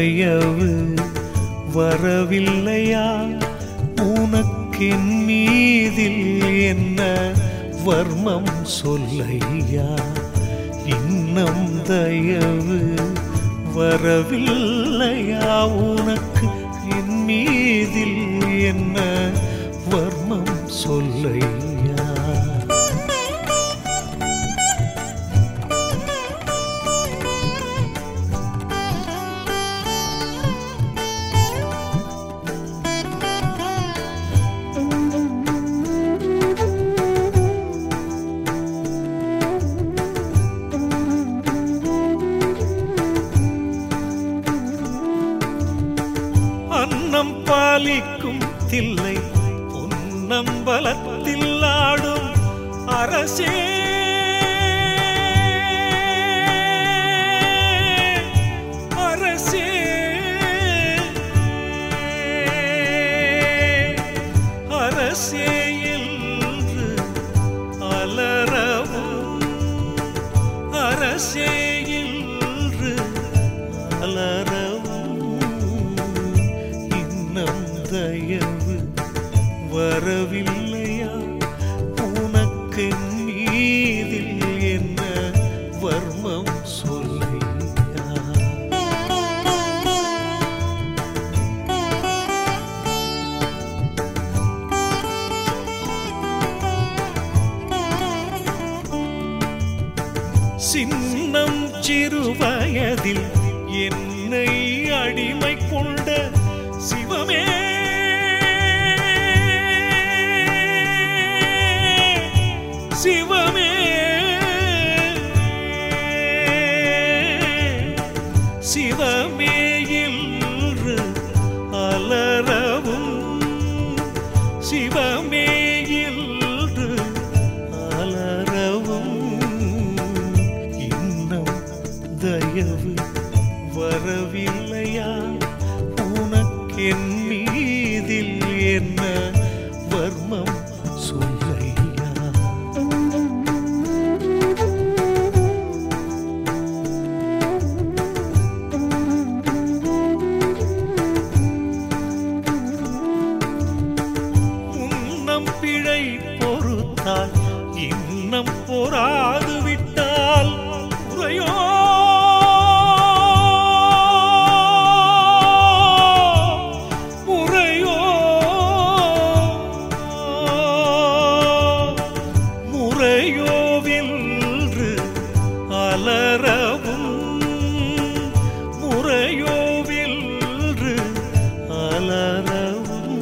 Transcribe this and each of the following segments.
தயவு வரவில்லையா உனக்கென் மீதில் என்ன வர்மம் சொல்லையா இன்னும் தயவு வரவில்லையா உனக்கு என் மீதில் என்ன வர்மம் சொல்லையா அன்னம் பாலிக்கும் தில்லை பொன்னம்பலத்தில் ஆடும் அரசே அரசே அரசே என்று அலறவும் அரசே என்று அலறவும் இன்னும் தயவு வரவில்லையா உனக்கு மீதில் என்ன வர்மம் சொல்லையா சின்னம் சிறு வயதில் என்னை அடிமை கொண்ட சிவமே சிவமே சிவமே என்று அலறவும் சிவமே என்று அலறவும் இன்னும் தயவு வரவில்லையா உனக்கென் மீதில் என்ன வர்மம் சொல்லையா உன்னம் பிழை பொறுத்தால் இன்னம் பொறாது விட்டால் முறையோ முறையோ முறையோவென்று அலறவும் முறையோவென்று அலறவும்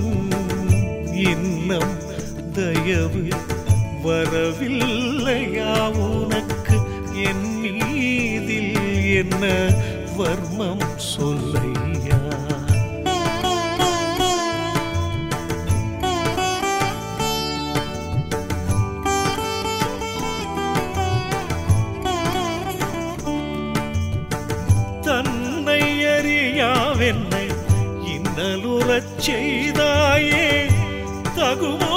இன்னும் தயவு வரவில்லையா உனக்கு என் மீதில் என்ன வர்மம் சொல்லையா தன்னை அறியாவென்னை இன்னலுறச் செய்தாயே தகுமோ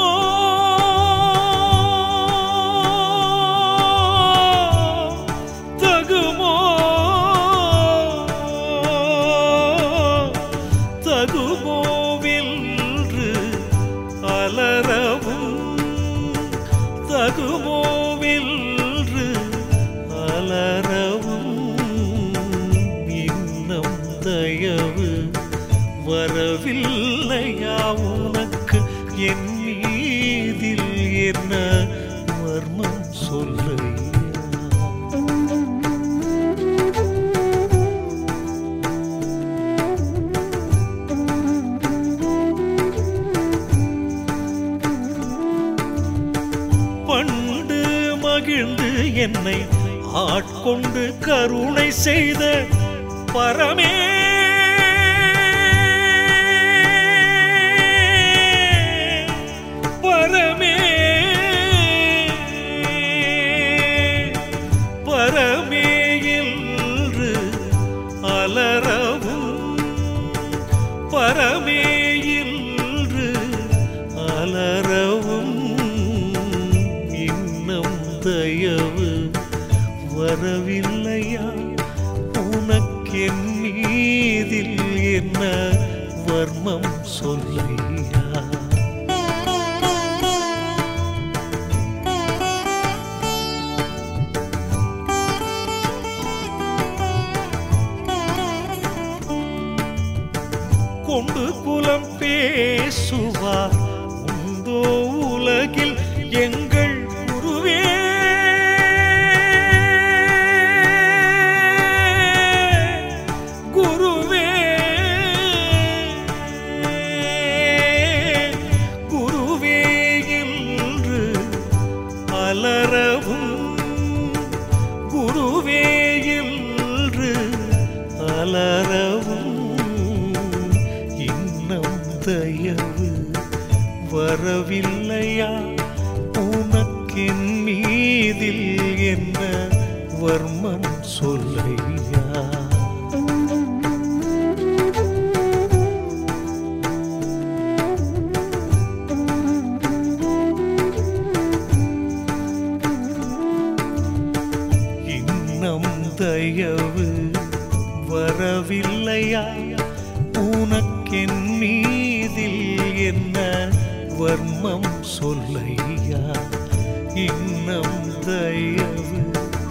தகுமோ தகுமோவென்று அலறவும் தகுமோவென்று அலறவும் இன்னும் தயவு வரவில்லையா உனக்கு என் மீதில் என்ன வர்மம் சொல்லையா பண்டு மகிழ்ந்து என்னை ஆட்கொண்டு கருணை செய்த பரமே பரமே பரமே என்று அலறவும் பரமே என்று அலறவும் இன்னும் தயவு வரவில்லையா உனக்கென் மீ வர்மம் சொல்லையா கொண்டு புலம் பேசுவார் உந்தோ உலகில் எங்கள் குருவே குருவே குருவே என்று அலரவும் குருவே என்று அலரவும் இன்னம் தயவு வரவில்லையா உனக்கென் மீதில் என்ன வர்மம் சொல்லையா இன்னம் தயவு வரவில்லையா உனக்கென் மீதில் என்ன வர்மம் சொல்லையா இன்னம் தயவு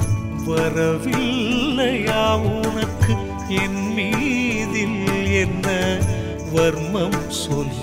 வரவில்லையா உனக்கு என் மீதில் என்ன வர்மம் சொல்ல